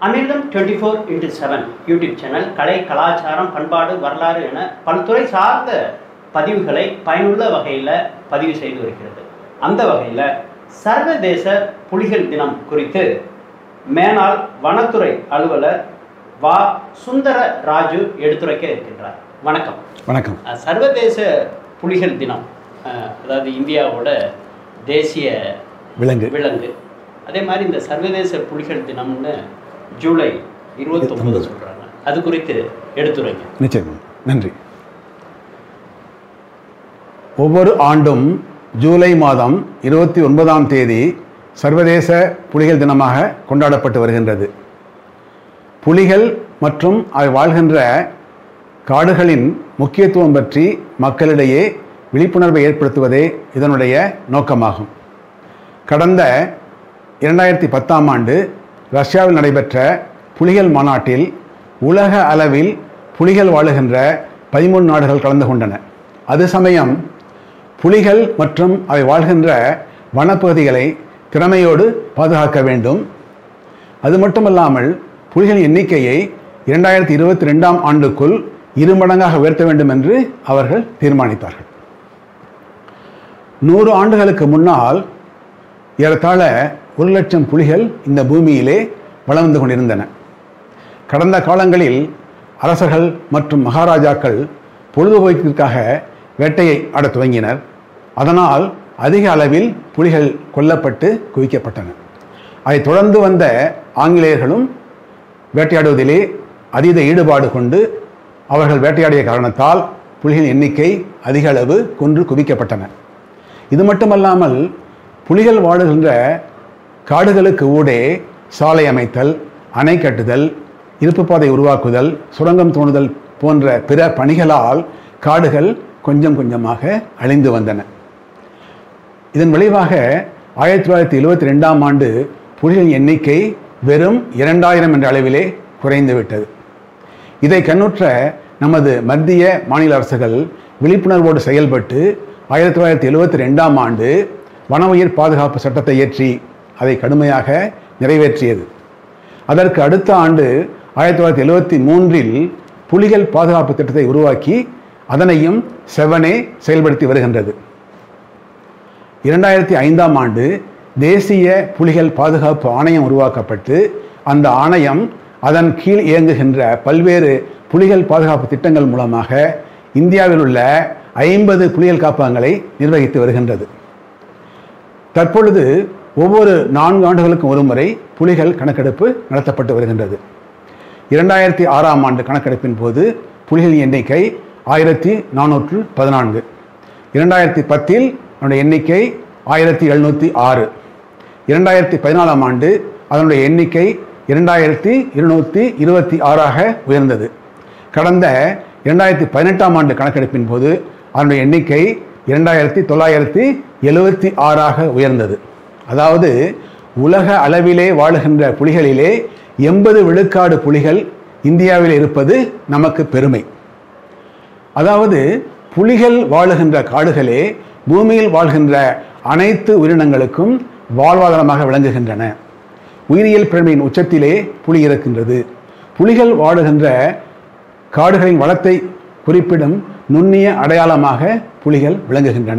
அமிர்தம் twenty four into seven YouTube channel கலை கலாச்சாரம் பண்பாடு வரலாறு என பல்துறை சார்ந்த பதிவுகளை பயனுள்ள வகையில் பதிவு செய்து வருகிறது அந்த வகையில் சர்வதேச புலிகள் தினம் குறித்து மேனாள் வனத்துறை அலுவலர் வா சுந்தர ராஜு எடுத்துரைக்க இருக்கின்றார் வணக்கம் வணக்கம் அஹ், சர்வதேச புலிகள் தினம் அஹ், அதாவது இந்தியாவோட தேசிய விலங்கு விலங்கு அதே மாதிரி இந்த சர்வதேச புலிகள் தினம்னு ஜூலை இருபத்தொன்பது சொல்றாங்க அது குறித்து எடுத்துரைங்க நிச்சயம் நன்றி ஒவ்வொரு ஆண்டும் ஜூலை மாதம் இருபத்தி ஒன்பதாம் தேதி சர்வதேச புலிகள் தினமாக கொண்டாடப்பட்டு வருகின்றது புலிகள் மற்றும் அவை வாழ்கின்ற காடுகளின் முக்கியத்துவம் பற்றி மக்களிடையே விழிப்புணர்வை ஏற்படுத்துவதே இதனுடைய நோக்கமாகும் கடந்த இரண்டாயிரத்தி பத்தாம் ஆண்டு ரஷ்யாவில் நடைபெற்ற புலிகள் மாநாட்டில் உலக அளவில் புலிகள் வாழுகின்ற பதிமூணு நாடுகள் கலந்து கொண்டன அது சமயம் புலிகள் மற்றும் அவை வாழ்கின்ற வனப்பகுதிகளை திறமையோடு பாதுகாக்க வேண்டும் அது மட்டுமல்லாமல் புலிகளின் எண்ணிக்கையை இரண்டாயிரத்தி இருபத்தி ரெண்டாம் ஆண்டுக்குள் இரு மடங்காக உயர்த்த வேண்டும் என்று அவர்கள் தீர்மானித்தார்கள் நூறு ஆண்டுகளுக்கு முன்னால் ஏறத்தாழ ஒரு லட்சம் புலிகள் இந்த பூமியிலே வளம் வந்து கொண்டிருந்தன கடந்த காலங்களில் அரசர்கள் மற்றும் மகாராஜாக்கள் பொழுதுபோக்கிற்காக வேட்டையை ஆடத் துவங்கினர் அதனால் அதிக அளவில் புலிகள் கொல்லப்பட்டு குவிக்கப்பட்டன அதைத் தொடர்ந்து வந்த ஆங்கிலேயர்களும் வேட்டையாடுவதிலே அதீத ஈடுபாடு கொண்டு அவர்கள் வேட்டையாடிய காரணத்தால் புலிகளின் எண்ணிக்கை அதிக அளவு கொன்று குவிக்கப்பட்டன இது மட்டுமல்லாமல் புலிகள் வாழுகின்ற காடுகளுக்கு ஊடே சாலை அமைத்தல் அணை கட்டுதல் இருப்பு பாதை உருவாக்குதல் சுரங்கம் தோண்டுதல் போன்ற பிற பணிகளால் காடுகள் கொஞ்சம் கொஞ்சமாக அழிந்து வந்தன இதன் விளைவாக ஆயிரத்தி தொள்ளாயிரத்தி எழுபத்தி ரெண்டாம் ஆண்டு புலிகளின் எண்ணிக்கை வெறும் இரண்டாயிரம் என்ற அளவிலே குறைந்து விட்டது இதை கண்ணுற்ற நமது மத்திய மாநில அரசுகள் விழிப்புணர்வோடு செயல்பட்டு ஆயிரத்தி தொள்ளாயிரத்தி எழுபத்தி ரெண்டாம் ஆண்டு வன உயிர் பாதுகாப்பு சட்டத்தை இயற்றி அதை கடுமையாக நிறைவேற்றியது அதற்கு அடுத்த ஆண்டு ஆயிரத்தி தொள்ளாயிரத்தி எழுபத்தி மூன்றில் புலிகள் பாதுகாப்பு திட்டத்தை உருவாக்கி அதனையும் செவனே செயல்படுத்தி வருகின்றது இரண்டாயிரத்தி ஐந்தாம் ஆண்டு தேசிய புலிகள் பாதுகாப்பு ஆணையம் உருவாக்கப்பட்டு அந்த ஆணையம் அதன் கீழ் இயங்குகின்ற பல்வேறு புலிகள் பாதுகாப்பு திட்டங்கள் மூலமாக இந்தியாவில் உள்ள ஐம்பது புலிகள் காப்பகங்களை நிர்வகித்து வருகின்றது தற்பொழுது ஒவ்வொரு நான்கு ஆண்டுகளுக்கும் ஒருமுறை புலிகள் கணக்கெடுப்பு நடத்தப்பட்டு வருகின்றது இரண்டாயிரத்தி ஆறாம் ஆண்டு கணக்கெடுப்பின் போது புலிகளின் எண்ணிக்கை ஆயிரத்தி நானூற்று பதினான்கு இரண்டாயிரத்தி பத்தில் அதனுடைய எண்ணிக்கை ஆயிரத்தி எழுநூற்றி ஆறு இரண்டாயிரத்தி பதினாலாம் ஆண்டு அதனுடைய எண்ணிக்கை இரண்டாயிரத்தி இருநூற்றி இருபத்தி ஆறாக உயர்ந்தது கடந்த இரண்டாயிரத்தி பதினெட்டாம் ஆண்டு கணக்கெடுப்பின் போது அதனுடைய எண்ணிக்கை இரண்டாயிரத்தி தொள்ளாயிரத்தி எழுபத்தி ஆறாக உயர்ந்தது அதாவது உலக அளவிலே வாழுகின்ற புலிகளிலே எண்பது விழுக்காடு புலிகள் இந்தியாவில் இருப்பது நமக்கு பெருமை அதாவது புலிகள் வாழுகின்ற காடுகளே பூமியில் வாழ்கின்ற அனைத்து உயிரினங்களுக்கும் வாழ்வாதாரமாக விளங்குகின்றன உயிரியல் பிறமையின் உச்சத்திலே புலி இருக்கின்றது புலிகள் வாழுகின்ற காடுகளின் வளத்தை குறிப்பிடும் நுண்ணிய அடையாளமாக புலிகள் விளங்குகின்றன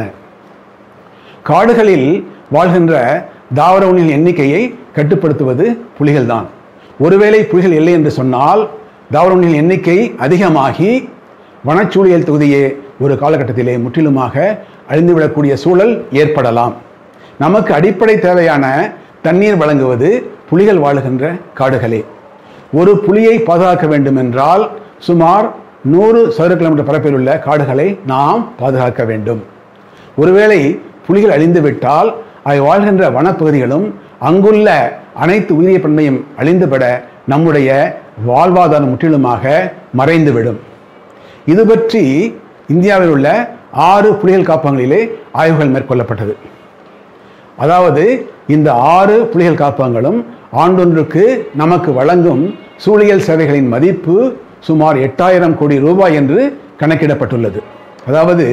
காடுகளில் வாழ்கின்ற தாவர உண்ணின் எண்ணிக்கையை கட்டுப்படுத்துவது புலிகள்தான் ஒருவேளை புலிகள் இல்லை என்று சொன்னால் தாவர உண்ணின் எண்ணிக்கை அதிகமாகி வனச்சூழியல் தொகுதியே ஒரு காலகட்டத்திலே முற்றிலுமாக அழிந்துவிடக்கூடிய சூழல் ஏற்படலாம் நமக்கு அடிப்படை தேவையான தண்ணீர் வழங்குவது புலிகள் வாழுகின்ற காடுகளே ஒரு புலியை பாதுகாக்க வேண்டும் என்றால் சுமார் நூறு சதுர கிலோமீட்டர் பரப்பில் உள்ள காடுகளை நாம் பாதுகாக்க வேண்டும் ஒருவேளை புலிகள் அழிந்துவிட்டால் அவை வாழ்கின்ற வனப்பகுதிகளும் அங்குள்ள அனைத்து உயிரிய பன்மையும் அழிந்துவிட நம்முடைய வாழ்வாதாரம் முற்றிலுமாக மறைந்துவிடும் இது பற்றி இந்தியாவில் உள்ள ஆறு புலிகள் காப்பகங்களிலே ஆய்வுகள் மேற்கொள்ளப்பட்டது அதாவது இந்த ஆறு புலிகள் காப்பகங்களும் ஆண்டொன்றுக்கு நமக்கு வழங்கும் சூழியல் சேவைகளின் மதிப்பு சுமார் எட்டாயிரம் கோடி ரூபாய் என்று கணக்கிடப்பட்டுள்ளது அதாவது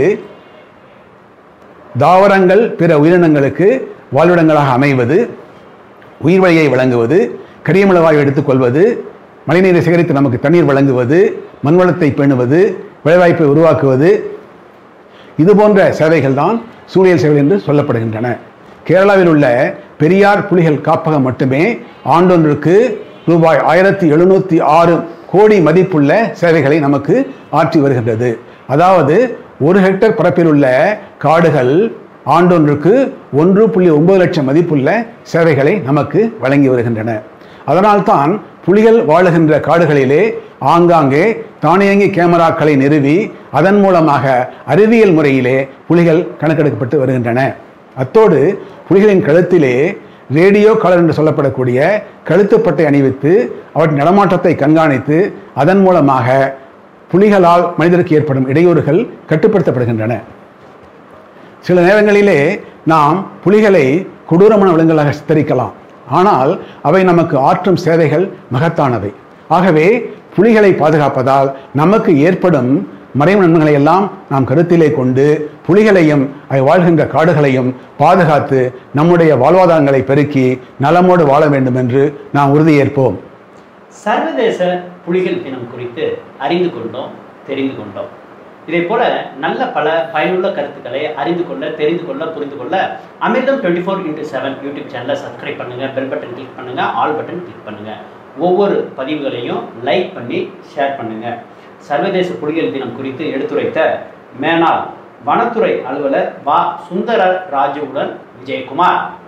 தாவரங்கள் பிற உயிரினங்களுக்கு வாழ்விடங்களாக அமைவது உயிர் வழியை வழங்குவது கரியமிளவாய் எடுத்துக்கொள்வது மழைநீரை சேகரித்து நமக்கு தண்ணீர் வழங்குவது மண்வளத்தை பேணுவது விளைவாய்ப்பை உருவாக்குவது இது போன்ற சேவைகள் தான் சூழியல் சேவை என்று சொல்லப்படுகின்றன கேரளாவில் உள்ள பெரியார் புலிகள் காப்பகம் மட்டுமே ஆண்டொன்றுக்கு ரூபாய் ஆயிரத்தி எழுநூற்றி ஆறு கோடி மதிப்புள்ள சேவைகளை நமக்கு ஆற்றி வருகின்றது அதாவது ஒரு ஹெக்டர் பரப்பில் உள்ள காடுகள் ஆண்டொன்றுக்கு ஒன்று புள்ளி ஒன்பது லட்சம் மதிப்புள்ள சேவைகளை நமக்கு வழங்கி வருகின்றன அதனால்தான் புலிகள் வாழுகின்ற காடுகளிலே ஆங்காங்கே தானியங்கி கேமராக்களை நிறுவி அதன் மூலமாக அறிவியல் முறையிலே புலிகள் கணக்கெடுக்கப்பட்டு வருகின்றன அத்தோடு புலிகளின் கழுத்திலே ரேடியோ காலர் என்று சொல்லப்படக்கூடிய கழுத்துப்பட்டை அணிவித்து அவற்றின் நடமாட்டத்தை கண்காணித்து அதன் மூலமாக புலிகளால் மனிதருக்கு ஏற்படும் இடையூறுகள் கட்டுப்படுத்தப்படுகின்றன சில நேரங்களிலே நாம் புலிகளை கொடூரமான விலங்குகளாக சித்தரிக்கலாம் ஆனால் அவை நமக்கு ஆற்றும் சேவைகள் மகத்தானவை ஆகவே புலிகளை பாதுகாப்பதால் நமக்கு ஏற்படும் மறைவு நன்மைகளை எல்லாம் நாம் கருத்திலே கொண்டு புலிகளையும் அவை வாழ்கின்ற காடுகளையும் பாதுகாத்து நம்முடைய வாழ்வாதாரங்களை பெருக்கி நலமோடு வாழ வேண்டும் என்று நாம் உறுதியேற்போம் சர்வதேச புலிகள் தினம் குறித்து அறிந்து கொண்டோம் தெரிந்து கொண்டோம் இதே போல நல்ல பல பயனுள்ள கருத்துக்களை அறிந்து கொள்ள தெரிந்து கொள்ள புரிந்து கொள்ள Amirtham twenty four into seven YouTube சேனலை சப்ஸ்கிரைப் பண்ணுங்க பெல் பட்டன் கிளிக் பண்ணுங்க ஆல் பட்டன் கிளிக் பண்ணுங்க ஒவ்வொரு பதிவுகளையும் லைக் பண்ணி ஷேர் பண்ணுங்க சர்வதேச புலிகள் தினம் குறித்து எடுத்துரைத்த மேனாள் வனத்துறை அலுவலர் வா சுந்தர ராஜுவுடன் விஜயகுமார்